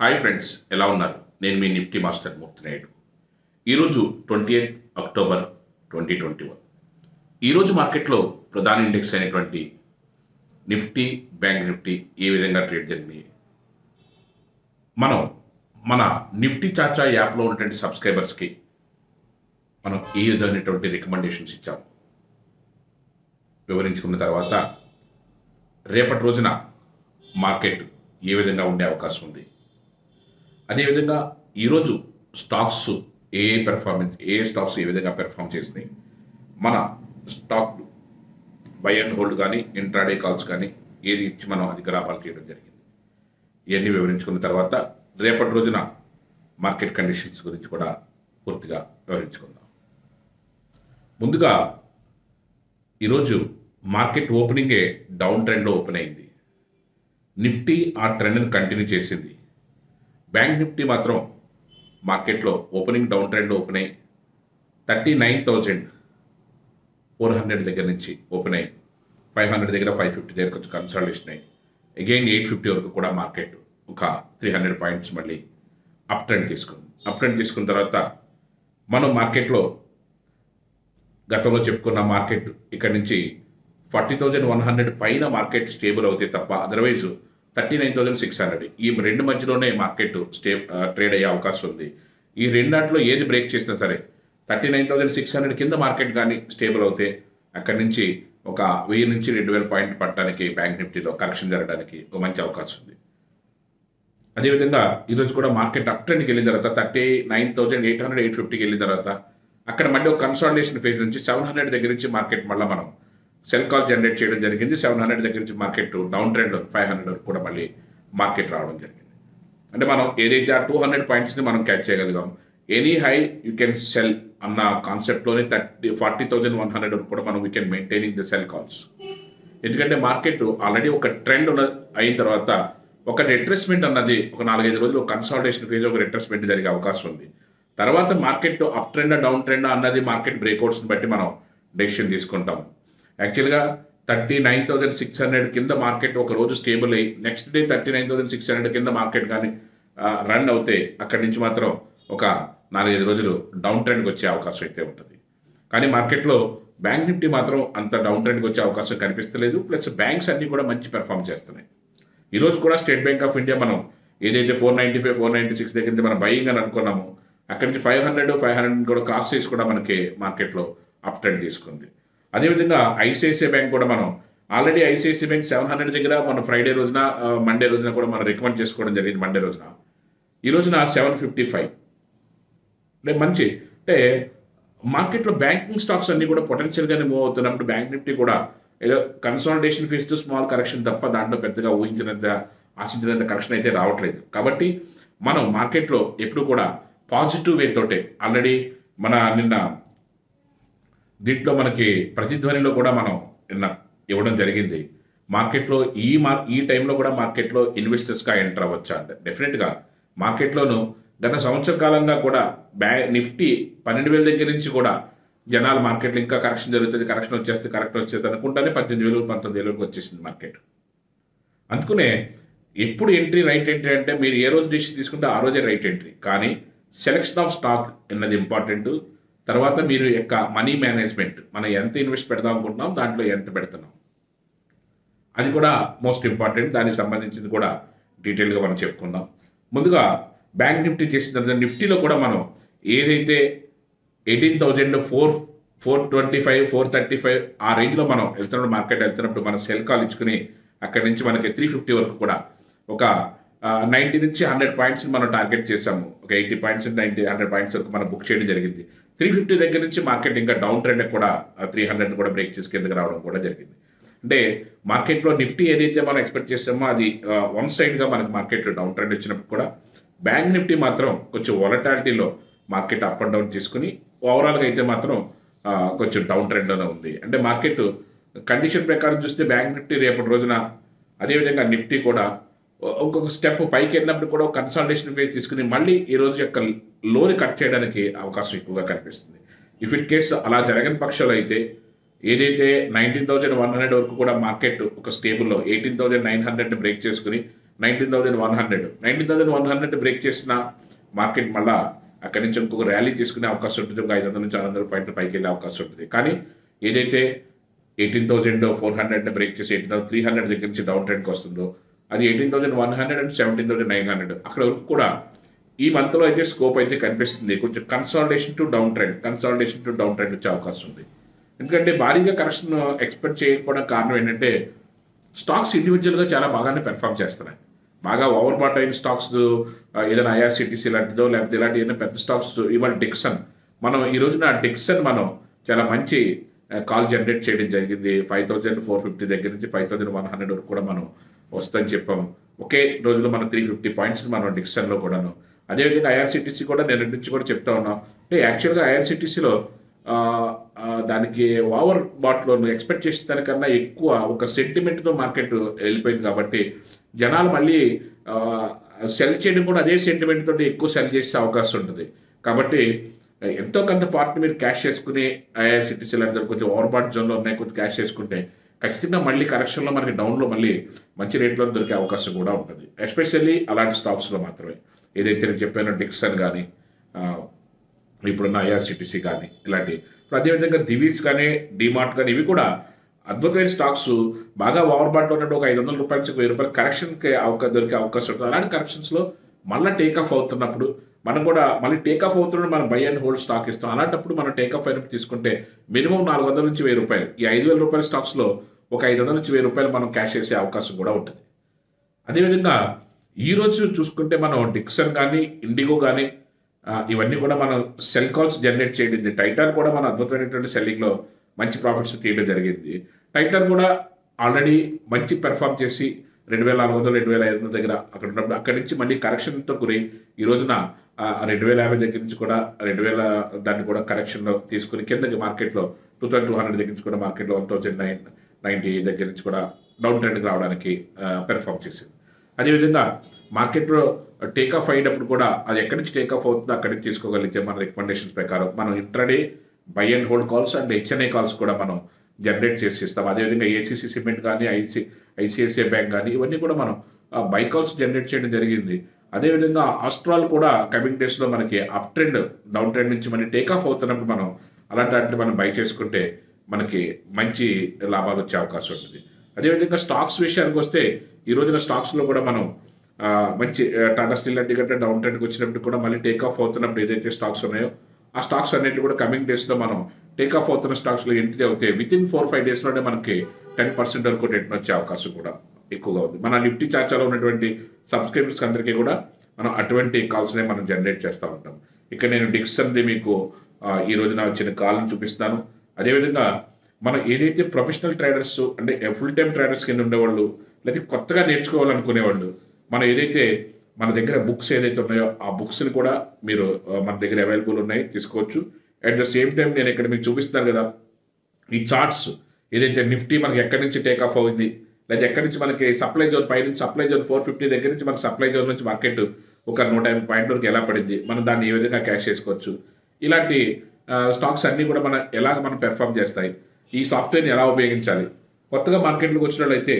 hi friends ఎలా ఉన్నారు నేను మీ నిఫ్టీ మాస్టర్ మూర్తి నాయుడు ఈరోజు twenty eighth October twenty twenty one ఈరోజు మార్కెట్లో ప్రధాన ఇండెక్స్ అయినటువంటి నిఫ్టీ బ్యాంక్ నిఫ్టీ ఏ విధంగా ట్రేడ్ జరిగినాయి మనం మన నిఫ్టీ చాచా యాప్లో ఉన్నటువంటి సబ్స్క్రైబర్స్కి మనం ఏ విధమైనటువంటి రికమెండేషన్స్ ఇచ్చాం వివరించుకున్న తర్వాత రేపటి రోజున మార్కెట్ ఏ విధంగా ఉండే అవకాశం ఉంది అదేవిధంగా ఈరోజు స్టాక్స్ ఏ ఏ పెర్ఫార్మెన్స్ ఏ ఏ స్టాక్స్ ఏ విధంగా పెర్ఫామ్ చేసినాయి మన స్టాక్ బై అండ్ హోల్డ్ కానీ ఇంట్రాడే కాల్స్ కానీ ఏది ఇచ్చి మనం అధిక లాభాలు తీయడం జరిగింది ఇవన్నీ వివరించుకున్న తర్వాత రేపటి రోజున మార్కెట్ కండిషన్స్ గురించి కూడా పూర్తిగా వివరించుకుందాం ముందుగా ఈరోజు మార్కెట్ ఓపెనింగే డౌన్ ట్రెండ్లో ఓపెన్ అయింది నిఫ్టీ ఆ ట్రెండ్ని కంటిన్యూ చేసింది బ్యాంక్ నిఫ్టీ మాత్రం మార్కెట్లో ఓపెనింగ్ డౌన్ ట్రెండ్లో ఓపెన్ అయ్యి thirty nine thousand four hundred దగ్గర నుంచి ఓపెన్ అయ్యి ఫైవ్ హండ్రెడ్ దగ్గర ఫైవ్ ఫిఫ్టీ దగ్గర కొంచెం కన్సల్టేషన్ అయ్యి అగైన్ ఎయిట్ ఫిఫ్టీ వరకు కూడా మార్కెట్ ఒక త్రీ హండ్రెడ్ పాయింట్స్ మళ్ళీ అప్ ట్రెండ్ తీసుకుంది అప్ ట్రెండ్ తీసుకున్న తర్వాత మనం మార్కెట్లో గతంలో చెప్పుకున్న మార్కెట్ ఇక్కడ నుంచి ఫార్టీ థౌజండ్ వన్ హండ్రెడ్ పైన మార్కెట్ స్టేబుల్ అవుతాయి తప్ప otherwise thirty nine thousand six hundred ఈ రెండు మధ్యలోనే మార్కెట్ స్టే ట్రేడ్ అయ్యే అవకాశం ఉంది ఈ రెండాట్లో ఏది బ్రేక్ చేసినా సరే thirty nine thousand six hundred కింద మార్కెట్ కానీ స్టేబుల్ అవుతే అక్కడి నుంచి ఒక వెయ్యి నుంచి రెండు వేల పాయింట్ పట్టడానికి బ్యాంక్ నిఫ్టీలో కరెక్షన్ జరగడానికి ఒక మంచి అవకాశం ఉంది అదేవిధంగా ఈరోజు కూడా మార్కెట్ అప్ ట్రెండ్కి వెళ్ళిన తర్వాత thirty nine thousand eight hundred eight ఫిఫ్టీకి వెళ్ళిన తర్వాత అక్కడ మళ్ళీ ఒక కన్సాలిడేషన్ ఫేజ్ నుంచి సెవెన్ హండ్రెడ్ దగ్గర నుంచి మార్కెట్ మళ్ళీ మనం సెల్ కాల్ జనరేట్ చేయడం జరిగింది సెవెన్ హండ్రెడ్ దగ్గర నుంచి market down trend five hundred వరకు కూడా మళ్ళీ మార్కెట్ రావడం జరిగింది అంటే మనం ఏదైతే ఆ టూ హండ్రెడ్ పాయింట్స్ని మనం క్యాచ్ చేయగలిగాం any high you can sell అన్న కాన్సెప్ట్లోనే thirty forty thousand one hundred వరకు కూడా మనం we can maintaining the sell calls ఎందుకంటే మార్కెట్ ఆల్రెడీ ఒక ట్రెండ్ ఉన్న అయిన తర్వాత ఒక రిట్రెస్మెంట్ అన్నది ఒక నాలుగైదు రోజులు ఒక కన్సాలిడేషన్ ఫేజ్ ఒక రిట్రెస్మెంట్ జరిగే అవకాశం ఉంది తర్వాత market up trend down trend అన్నది మార్కెట్ బ్రేక్అవుట్స్ని బట్టి మనం డెసిషన్ తీసుకుంటాం యాక్చువల్గా thirty nine thousand six hundred కింద మార్కెట్ ఒక రోజు స్టేబుల్ అయ్యి next day thirty nine thousand six hundred కింద మార్కెట్ కానీ రన్ అవుతే అక్కడి నుంచి మాత్రం ఒక నాలుగైదు రోజులు డౌన్ ట్రెండ్కి వచ్చే అవకాశం అయితే ఉంటుంది కానీ మార్కెట్లో బ్యాంక్ నిఫ్టీ మాత్రం అంత డౌన్ ట్రెండ్కి వచ్చే అవకాశం కనిపిస్తలేదు ప్లస్ బ్యాంక్స్ అన్నీ కూడా మంచి పెర్ఫామ్ చేస్తున్నాయి ఈరోజు కూడా స్టేట్ బ్యాంక్ ఆఫ్ ఇండియా మనం ఏదైతే four ninety five four ninety six దగ్గర నుంచి మనం బయింగ్ అని అనుకున్నాము అక్కడి నుంచి ఫైవ్ హండ్రెడ్ ఫైవ్ హండ్రెడ్ కూడా క్రాస్ చేసి కూడా మనకి మార్కెట్లో అప్ ట్రెండ్ తీసుకుంది అదేవిధంగా ఐసిఐసిఐ బ్యాంక్ కూడా మనం already ICICI bank seven hundred దగ్గర మన ఫ్రైడే రోజున మండే రోజున కూడా మనం రికమెండ్ చేసుకోవడం జరిగింది మండే రోజున ఈ రోజున సెవెన్ ఫిఫ్టీ ఫైవ్ అంటే మంచి అంటే మార్కెట్లో బ్యాంకింగ్ స్టాక్స్ అన్నీ కూడా పొటెన్షియల్గానే మూవ్ అవుతున్నప్పుడు బ్యాంక్ నిఫ్టీ కూడా ఏదో consolidation phase to small correction తప్ప దాంట్లో పెద్దగా ఊహించినంత ఆశించినంత కరెక్షన్ అయితే రావట్లేదు కాబట్టి మనం మార్కెట్లో ఎప్పుడు కూడా పాజిటివ్ వే తోటే ఆల్రెడీ మన నిన్న దీంట్లో మనకి ప్రతిధ్వనిలో కూడా మనం నిన్న ఇవ్వడం జరిగింది మార్కెట్లో ఈ మార్ ఈ టైంలో కూడా మార్కెట్లో ఇన్వెస్టర్స్గా ఎంటర్ అవ్వచ్చా అంటే డెఫినెట్గా మార్కెట్లోనూ గత సంవత్సర కాలంగా కూడా బ్యా నిఫ్టీ పన్నెండు వేల దగ్గర నుంచి కూడా జనాలు మార్కెట్లో ఇంకా కరెక్షన్ జరుగుతుంది కరెక్షన్ వచ్చేస్తే కరెక్ట్ వచ్చేస్తుంది అనుకుంటానే పద్దెనిమిది వేలు పంతొమ్మిది వేలకు వచ్చేసింది మార్కెట్ అందుకనే ఎప్పుడు ఎంట్రీ రైట్ ఎంట్రీ అంటే మీరు ఏ రోజు డిసిషన్ తీసుకుంటే ఆ రోజే రైట్ ఎంట్రీ కానీ సెలెక్షన్ ఆఫ్ స్టాక్ అన్నది ఇంపార్టెంట్ తర్వాత మీరు యొక్క మనీ మేనేజ్మెంట్ మనం ఎంత ఇన్వెస్ట్ పెడదాం అనుకుంటున్నాం దాంట్లో ఎంత పెడుతున్నాం అది కూడా మోస్ట్ ఇంపార్టెంట్ దానికి సంబంధించింది కూడా డీటెయిల్గా మనం చెప్పుకుందాం ముందుగా బ్యాంక్ నిఫ్టీ చేసిన తర్వాత నిఫ్టీలో కూడా మనం ఏదైతే eighteen thousand four four twenty five four thirty five ఆ రేంజ్లో మనం వెళ్తున్నప్పుడు మార్కెట్ వెళ్తున్నప్పుడు మనం సెల్ కాల్ ఇచ్చుకుని అక్కడి నుంచి మనకి త్రీ ఫిఫ్టీ వరకు కూడా ఒక నైంటీ నుంచి హండ్రెడ్ పాయింట్స్ మనం టార్గెట్ చేసాము ఒక eighty points ninety hundred points వరకు మనం బుక్ చేయడం జరిగింది త్రీ ఫిఫ్టీ దగ్గర నుంచి మార్కెట్ ఇంకా డౌన్ ట్రెండ్ కూడా త్రీ హండ్రెడ్ కూడా బ్రేక్ చేసి కిందకి రావడం కూడా జరిగింది అంటే మార్కెట్లో నిఫ్టీ ఏదైతే మనం ఎక్స్పెక్ట్ చేస్తామో అది వన్ సైడ్గా మనకి మార్కెట్ డౌన్ ట్రెండ్ వచ్చినప్పుడు కూడా బ్యాంక్ నిఫ్టీ మాత్రం కొంచెం వొలటాలిటీలో మార్కెట్ అప్ అండ్ డౌన్ తీసుకుని ఓవరాల్గా అయితే మాత్రం కొంచెం డౌన్ ట్రెండ్లోనే ఉంది అంటే మార్కెట్ కండిషన్ ప్రకారం చూస్తే బ్యాంక్ నిఫ్టీ రేపటి రోజున అదేవిధంగా నిఫ్టీ కూడా ఇంకొక స్టెప్ పైకి వెళ్ళినప్పుడు కూడా కన్సల్టేషన్ ఫేజ్ తీసుకుని మళ్ళీ ఈ రోజు యొక్క లోని కట్ చేయడానికి అవకాశం ఎక్కువగా కనిపిస్తుంది ఇఫ్ ఇన్ కేస్ అలా జరగని పక్షంలో అయితే ఏదైతే నైన్టీన్ థౌజండ్ వన్ హండ్రెడ్ వరకు కూడా మార్కెట్ ఒక స్టేబుల్లో ఎయిటీన్ థౌజండ్ నైన్ హండ్రెడ్ని బ్రేక్ చేసుకుని nineteen thousand one hundred nineteen thousand one hundred break చేసిన మార్కెట్ మళ్ళా అక్కడి నుంచి ఇంకొక ర్యాలీ తీసుకునే అవకాశం ఉంటుంది ఒక ఐదు వందల నుంచి ఆరు వందల పాయింట్ పైకి వెళ్ళే అవకాశం ఉంటుంది కానీ ఏదైతే ఎయిటీన్ థౌసండ్ ఫోర్ హండ్రెడ్ని బ్రేక్ చేసి ఎయిటీన్ థౌసండ్ త్రీ హండ్రెడ్ దగ్గర నుంచి డౌన్ ట్రెండ్కి వస్తుందో అది eighteen thousand one hundred and seventeen thousand nine hundred అక్కడ వరకు కూడా ఈ మంత్లో అయితే స్కోప్ అయితే కనిపిస్తుంది కొంచెం consolidation to down trend consolidation to down trend వచ్చే అవకాశం ఉంది ఎందుకంటే భారీగా కరెక్షన్ ఎక్స్పెక్ట్ చేయకపోవడం కారణం ఏంటంటే స్టాక్స్ ఇండివిజువల్గా చాలా బాగానే పెర్ఫామ్ చేస్తున్నాయి బాగా ఓవర్ బాట్ అయిన స్టాక్స్ ఆ, ఏదైనా ఐఆర్సిటీసీ లాంటిదో లేకపోతే ఇలాంటి ఏదైనా పెద్ద స్టాక్స్ ఇవాళ డిక్సన్ మనం ఈ రోజున డిక్సన్ మనం చాలా మంచి కాల్ జనరేట్ చేయడం జరిగింది ఫైవ్ థౌజండ్ ఫోర్ ఫిఫ్టీ దగ్గర నుంచి ఫైవ్ థౌజండ్ వన్ హండ్రెడ్ వరకు కూడా మనం వస్తుందని చెప్పాము ఒకే రోజులో మనం త్రీ ఫిఫ్టీ పాయింట్స్ మనం డిక్సన్లో కూడాను అదేవిధంగా ఐఆర్సిటీసీ కూడా నేను నుంచి కూడా చెప్తా ఉన్నాం అంటే యాక్చువల్గా ఐఆర్సిటీసీలో దానికి ఓవర్ బాట్లో ఎక్స్పెక్ట్ చేసిన దానికన్నా ఎక్కువ ఒక సెంటిమెంట్తో మార్కెట్ వెళ్ళిపోయింది కాబట్టి జనాలు మళ్ళీ సెల్ చేయడం కూడా అదే సెంటిమెంట్ తోటి ఎక్కువ సెల్ చేసే అవకాశం ఉంటుంది కాబట్టి ఎంతో కొంత పార్ట్ మీరు క్యాష్ చేసుకుని ఐఆర్సిటీసీ లాంటి కొంచెం ఓవర్ బాట్ జోన్లో ఉన్నాయి కొంచెం క్యాష్ చేసుకుంటే ఖచ్చితంగా మళ్ళీ కరెక్షన్లో మనకి డౌన్లో మళ్ళీ మంచి రేట్లో దొరికే అవకాశం కూడా ఉంటుంది ఎస్పెషల్లీ అలాంటి స్టాక్స్లో మాత్రమే ఏదైతే నేను చెప్పానో డిక్సన్ కానీ ఇప్పుడున్న ఐఆర్సిటీసీ కానీ ఇలాంటి ఇప్పుడు అదేవిధంగా దివీస్ కానీ డిమార్ట్ కానీ ఇవి కూడా అద్భుతమైన స్టాక్స్ బాగా ఓవర్ బాట్లో ఉన్నట్టు ఒక ఐదు వందల రూపాయల నుంచి వెయ్యి రూపాయలు కరెక్షన్కి అవకాశం దొరికే అవకాశం ఉంటుంది అలాంటి కరెక్షన్స్లో మళ్ళీ టేక్ ఆఫ్ అవుతున్నప్పుడు మనం కూడా మళ్ళీ టేక్ ఆఫ్ అవుతున్నప్పుడు మనం బై అండ్ హోల్డ్ స్టాక్ ఇస్తాం అలాంటప్పుడు మనం టేక్ ఆఫ్ అయినప్పుడు తీసుకుంటే మినిమం నాలుగు వందల నుంచి వెయ్యి రూపాయలు ఈ ఐదు వేల రూపాయల స్టాక్స్లో ఒక ఐదు వందల నుంచి వెయ్యి రూపాయలు మనం క్యాష్ చేసే అవకాశం కూడా ఉంటుంది అదేవిధంగా ఈరోజు చూసుకుంటే మనం డిక్సన్ కానీ ఇండిగో కానీ ఆ, ఇవన్నీ కూడా మనం సెల్ కాల్స్ జనరేట్ చేయడింది టైటాన్ కూడా మన అద్భుతమైనటువంటి సెల్లింగ్లో మంచి ప్రాఫిట్స్ తీయడం జరిగింది టైటాన్ కూడా ఆల్రెడీ మంచి పెర్ఫామ్ చేసి రెండు వేల నాలుగు వందలు రెండు వేల ఐదు వందల దగ్గర అక్కడ ఉన్నప్పుడు అక్కడి నుంచి మళ్ళీ కరెక్షన్తో గురి ఈ రోజున ఆ, రెండు వేల యాభై దగ్గర నుంచి కూడా రెండు వేల దాన్ని కూడా కరెక్షన్లో తీసుకుని కిందకి మార్కెట్లో టూ థౌసండ్ టూ హండ్రెడ్ దగ్గర నుంచి కూడా మార్కెట్లో వన్ థౌసండ్ నైన్ నైంటీ దగ్గర నుంచి కూడా డౌన్ ట్రెండ్కి రావడానికి పెర్ఫామ్ చేసింది అదేవిధంగా మార్కెట్లో టేక్ ఆఫ్ అయినప్పుడు కూడా అది ఎక్కడి నుంచి టేక్ ఆఫ్ అవుతుందో అక్కడి నుంచి తీసుకోగలిగితే మన రికమెండేషన్స్ ప్రకారం మనం intraday buy and hold calls and HNI calls కూడా మనం జనరేట్ చేసి ఇస్తాం అదేవిధంగా ఏసీసీ సిమెంట్ కానీ ఐసి ఐసిఐసిఐ బ్యాంక్ కానీ ఇవన్నీ కూడా మనం బై కాల్స్ జనరేట్ చేయడం జరిగింది అదేవిధంగా ఆస్ట్రాల్ కూడా కమింగ్ డేస్లో మనకి అప్ ట్రెండ్ డౌన్ ట్రెండ్ నుంచి మళ్ళీ టేక్ ఆఫ్ అవుతున్నప్పుడు మనం అలాంటి వాటిని మనం బై చేసుకుంటే మనకి మంచి లాభాలు వచ్చే అవకాశం ఉంటుంది అదేవిధంగా స్టాక్స్ విషయానికి వస్తే ఈ రోజున స్టాక్స్లో కూడా మనం ఆ, మంచి ఆ, టాటా స్టీల్ లాంటి కంటే డౌన్ ట్రెండ్కి వచ్చినప్పుడు కూడా మళ్ళీ టేక్ ఆఫ్ అవుతున్నప్పుడు ఏదైతే స్టాక్స్ ఉన్నాయో ఆ స్టాక్స్ అన్నిటి కూడా కమింగ్ డేస్లో మనం టేక్ ఆఫ్ అవుతున్న స్టాక్స్లో ఎంట్రీ అవుతే విత్ ఇన్ ఫోర్ ఫైవ్ డేస్లోనే మనకి టెన్ పర్సెంట్ వరకు రిటర్న్ వచ్చే అవకాశం కూడా ఎక్కువగా ఉంది మన నిఫ్టీ చార్చాలో ఉన్నటువంటి సబ్స్క్రైబర్స్ అందరికీ కూడా మనం అటువంటి కాల్స్నే మనం జనరేట్ చేస్తూ ఉంటాం ఇక్కడ నేను డిక్సన్ది మీకు ఆ, ఈ రోజున వచ్చిన కాల్ని చూపిస్తాను అదేవిధంగా మనం ఏదైతే ప్రొఫెషనల్ ట్రేడర్స్ అంటే ఫుల్ టైం ట్రేడర్స్ కింద ఉండేవాళ్ళు లేదా కొత్తగా నేర్చుకోవాలనుకునేవాళ్ళు మనం ఏదైతే మన దగ్గర బుక్స్ ఏదైతే ఉన్నాయో ఆ బుక్స్ని కూడా మీరు ఆ, మన దగ్గర అవైలబుల్ ఉన్నాయి తీసుకోవచ్చు అట్ ద సేమ్ టైం నేను ఇక్కడ మీకు చూపిస్తున్నాను కదా ఈ చార్ట్స్ ఏదైతే నిఫ్టీ మనకి ఎక్కడి నుంచి టేక్ ఆఫ్ అయింది లేదా ఎక్కడి నుంచి మనకి సప్లై జోన్ పై నుంచి సప్లై జోన్ ఫోర్ ఫిఫ్టీ దగ్గర నుంచి మనకి సప్లై జోన్ నుంచి మార్కెట్ ఒక నూట యాభై పాయింట్ వరకు ఎలా పడింది మనం దాన్ని ఏ విధంగా క్యాష్ చేసుకోవచ్చు ఇలాంటి స్టాక్స్ అన్నీ కూడా మనం ఎలాగ మనం పెర్ఫామ్ చేస్తాయి ఈ సాఫ్ట్వేర్ని ఎలా ఉపయోగించాలి కొత్తగా మార్కెట్లోకి వచ్చిన వాళ్ళైతే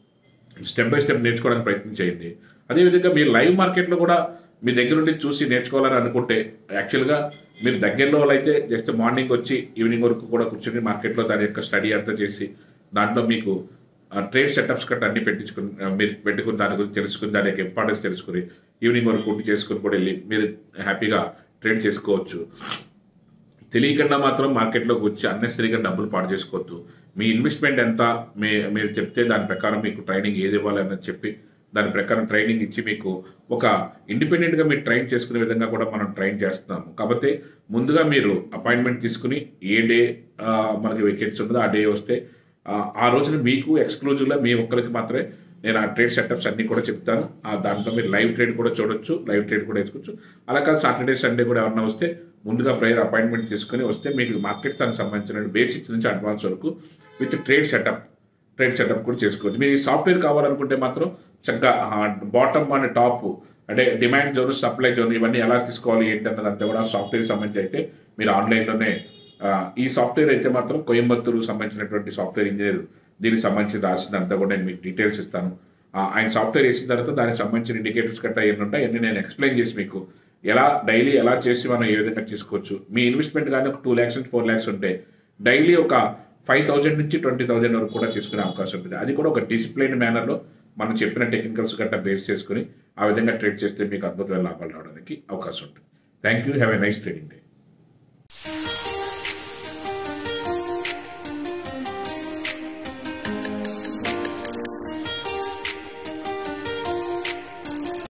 స్టెప్ బై స్టెప్ నేర్చుకోవడానికి ప్రయత్నం చేయండి అదేవిధంగా మీరు లైవ్ మార్కెట్లో కూడా మీ దగ్గర నుండి చూసి నేర్చుకోవాలని అనుకుంటే యాక్చువల్గా మీరు దగ్గరలో అయితే జస్ట్ మార్నింగ్ వచ్చి ఈవినింగ్ వరకు కూడా కూర్చొని మార్కెట్లో దాని యొక్క స్టడీ అంతా చేసి దాంట్లో మీకు ట్రేడ్ సెటప్స్ కట్ట అన్ని పెట్టించుకుని ఆ, మీరు పెట్టుకుని దాని గురించి తెలుసుకుని దాని యొక్క ఇంపార్టెన్స్ తెలుసుకుని ఈవినింగ్ వరకు ఉండి చేసుకుని కూడా వెళ్ళి మీరు హ్యాపీగా ట్రేడ్ చేసుకోవచ్చు తెలియకుండా మాత్రం మార్కెట్లోకి వచ్చి అన్నెసరీగా డబ్బులు పాడు చేసుకోవద్దు మీ ఇన్వెస్ట్మెంట్ ఎంత మీ మీరు చెప్తే దాని ప్రకారం మీకు ట్రైనింగ్ ఏది ఇవ్వాలన్నది చెప్పి దాని ప్రకారం ట్రైనింగ్ ఇచ్చి మీకు ఒక ఇండిపెండెంట్గా మీరు ట్రైన్ చేసుకునే విధంగా కూడా మనం ట్రైన్ చేస్తున్నాము కాబట్టి ముందుగా మీరు అపాయింట్మెంట్ తీసుకుని ఏ డే ఆ, మనకి వేకెన్సీ ఉంటుందో ఆ డే వస్తే ఆ, ఆ రోజున మీకు ఎక్స్క్లూజివ్గా మీ ఒక్కరికి మాత్రమే నేను ఆ ట్రేడ్ సెటప్స్ అన్నీ కూడా చెప్తాను ఆ దాంట్లో మీరు లైవ్ ట్రేడ్ కూడా చూడొచ్చు లైవ్ ట్రేడ్ కూడా వేసుకోవచ్చు అలా కాదు సాటర్డే సండే కూడా ఎవరన్నా వస్తే ముందుగా ప్రేయర్ అపాయింట్మెంట్ తీసుకుని వస్తే మీకు మార్కెట్ దానికి సంబంధించిన బేసిక్స్ నుంచి అడ్వాన్స్ వరకు with trade setup trade setup కూడా చేసుకోవచ్చు మీరు ఈ సాఫ్ట్వేర్ కావాలనుకుంటే మాత్రం చక్కగా బాటమ్ అండ్ టాప్ అంటే డిమాండ్ జోన్ సప్లై జోన్ ఇవన్నీ ఎలా తీసుకోవాలి ఏంటి అన్నది అంతా కూడా సాఫ్ట్వేర్ సంబంధించి అయితే మీరు ఆన్లైన్లోనే ఆ, ఈ సాఫ్ట్వేర్ అయితే మాత్రం కోయంబత్తూరుకు సంబంధించినటువంటి సాఫ్ట్వేర్ ఇంజనీర్ దీనికి సంబంధించి రాసిందంతా కూడా నేను మీకు డీటెయిల్స్ ఇస్తాను ఆ, ఆయన సాఫ్ట్వేర్ వేసిన తర్వాత దానికి సంబంధించిన ఇండికేటర్స్ గట్టా ఎన్ని ఉంటాయి అన్ని నేను ఎక్స్ప్లెయిన్ చేసి మీకు ఎలా డైలీ ఎలా చేసి మనం ఏ విధంగా తీసుకోవచ్చు మీ ఇన్వెస్ట్మెంట్ కానీ ఒక టూ ల్యాక్స్ నుంచి ఫోర్ ల్యాక్స్ ఉంటే డైలీ ఒక ఫైవ్ థౌజండ్ నుంచి ట్వంటీ థౌజండ్ వరకు కూడా తీసుకునే అవకాశం ఉంటుంది అది కూడా ఒక డిసిప్లైన్ మేనర్లో మనం చెప్పిన టెక్నికల్స్ గట్టా బేస్ చేసుకుని ఆ విధంగా ట్రేడ్ చేస్తే మీకు అద్భుతమైన లాభాలు రావడానికి అవకాశం ఉంటుంది thank you have a nice trading day